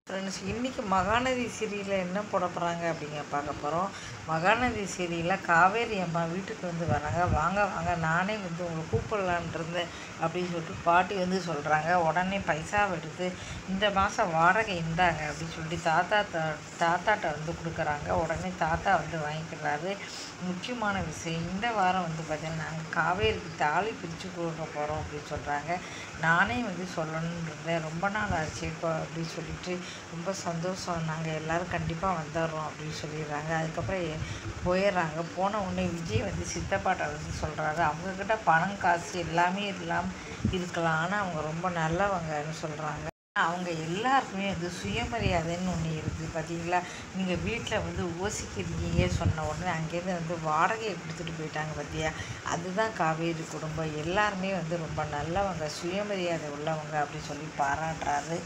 friends இன்றைக்கி மகாநதி சீரியலில் என்ன போட போகிறாங்க அப்படிங்க பார்க்க போகிறோம் மகாநதி சீரியலில் காவேரி அம்மா வீட்டுக்கு வந்து வராங்க வாங்க வாங்க நானே வந்து உங்களை கூப்பிடலான் இருந்தேன் அப்படின்னு சொல்லிட்டு பாட்டி வந்து சொல்கிறாங்க உடனே பைசாவை எடுத்து இந்த மாதம் வாடகை இந்தாங்க அப்படின்னு சொல்லிட்டு தாத்தா தா- தாத்தாட்ட வந்து கொடுக்குறாங்க உடனே தாத்தா வந்து வாங்கிக்கிறாரு முக்கியமான விஷயம் இந்த வாரம் வந்து பார்த்தீங்கன்னா நாங்கள் காவேரிக்கு தாலி பிரித்து கொடுக்க போகிறோம் அப்படின்னு சொல்கிறாங்க நானே வந்து சொல்லணும்னு இருந்தேன் ரொம்ப நாள் ஆச்சு இப்போ அப்படின்னு சொல்லிட்டு ரொம்ப சந்தோஷம் நாங்கள் எல்லோரும் கண்டிப்பாக வந்துடுறோம் அப்படின்னு சொல்லிடுறாங்க அதுக்கப்புறம் எ- போயிடுறாங்க போன உடனே விஜய் வந்து சித்தப்பாட்ட வந்து சொல்கிறாரு அவங்கக்கிட்ட பணம் காசு எல்லாமே இல்லாமல் இருக்கலாம் ஆனால் அவங்க ரொம்ப நல்லவங்கன்னு சொல்கிறாங்க அவங்க எல்லாருக்குமே வந்து சுயமரியாதைன்னு ஒன்று இருக்குது பார்த்தீங்களா நீங்கள் வீட்டில் வந்து யோசிக்கிறீங்க சொன்ன உடனே அங்கேருந்து வந்து வாடகையை கொடுத்துட்டு போயிட்டாங்க பார்த்தியா அதுதான் காவேரி குடும்பம் எல்லாருமே வந்து ரொம்ப நல்லவங்க சுயமரியாதை உள்ளவங்க அப்படின்னு சொல்லி பாராட்டுறாரு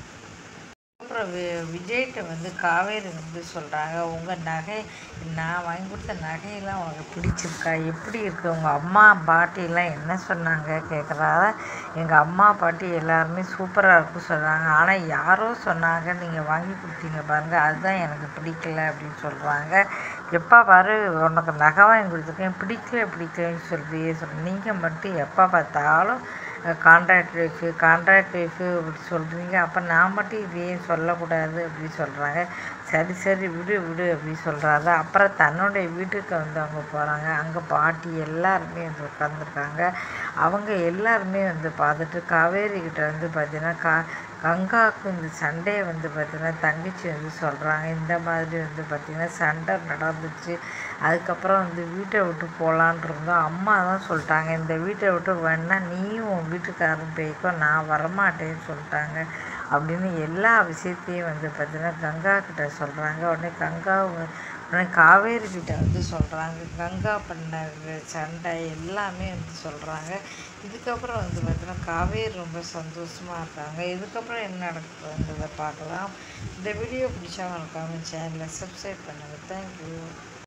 அப்புறம் வி விஜய்கிட்ட வந்து காவேரி வந்து சொல்கிறாங்க உங்கள் நகை நான் வாங்கி கொடுத்த நகையெல்லாம் உனக்கு பிடிச்சிருக்கா எப்படி இருக்கு உங்கள் அம்மா பாட்டிலாம் என்ன சொன்னாங்க கேட்குறாங்க எங்கள் அம்மா பாட்டி எல்லாருமே சூப்பராக இருக்கும் சொன்னாங்க ஆனால் யாரோ சொன்னாங்க நீங்கள் வாங்கி கொடுத்தீங்க பாருங்கள் அதுதான் எனக்கு பிடிக்கல அப்படின்னு சொல்கிறாங்க எப்போ பாரு உனக்கு நகை வாங்கி கொடுத்துருக்கேன் பிடிக்கல பிடிக்கலன்னு சொல்றியே சொல் நீங்கள் மட்டும் எப்போ பார்த்தாலும் கான்ட்ராக்ட் ஒய்ஃபு கான்ட்ராக்ட் ஒய்ஃபு அப்படி சொல்கிறீங்க அப்போ நான் மட்டும் இதையே சொல்லக்கூடாது அப்படி சொல்கிறாங்க சரி சரி விடு விடு அப்படி சொல்கிறாரு அப்புறம் தன்னுடைய வீட்டுக்கு வந்து அவங்க போகிறாங்க அங்கே பாட்டி எல்லாருமே வந்து உட்காந்துருக்காங்க அவங்க எல்லாருமே வந்து பார்த்துட்டு காவேரி கிட்ட வந்து பார்த்தீங்கன்னா கா கங்காவுக்கு இந்த சண்டையை வந்து பார்த்தீங்கன்னா தங்கச்சி வந்து சொல்கிறாங்க இந்த மாதிரி வந்து பார்த்திங்கன்னா சண்டை நடந்துச்சு அதுக்கப்புறம் வந்து வீட்டை விட்டு போகலான் இருந்தோம் அம்மா தான் சொல்லிட்டாங்க இந்த வீட்டை விட்டு வேணா நீயும் உன் வீட்டுக்காரரும் போய்க்கோ நான் வரமாட்டேன்னு சொல்லிட்டாங்க அப்படின்னு எல்லா விஷயத்தையும் வந்து பார்த்தீங்கன்னா கங்கா கிட்ட சொல்கிறாங்க உடனே கங்கா வ- உடனே காவேரி கிட்ட வந்து சொல்கிறாங்க கங்கா பண்ண சண்டை எல்லாமே வந்து சொல்கிறாங்க இதுக்கப்புறம் வந்து பார்த்தீங்கன்னா காவேரி ரொம்ப சந்தோஷமாக இருக்காங்க இதுக்கப்புறம் என்ன நடக்குதுன்றதை பார்க்கலாம் இந்த வீடியோ பிடிச்சா மறக்காம சேனலை சப்ஸ்கிரைப் பண்ணுங்கள் தேங்க்யூ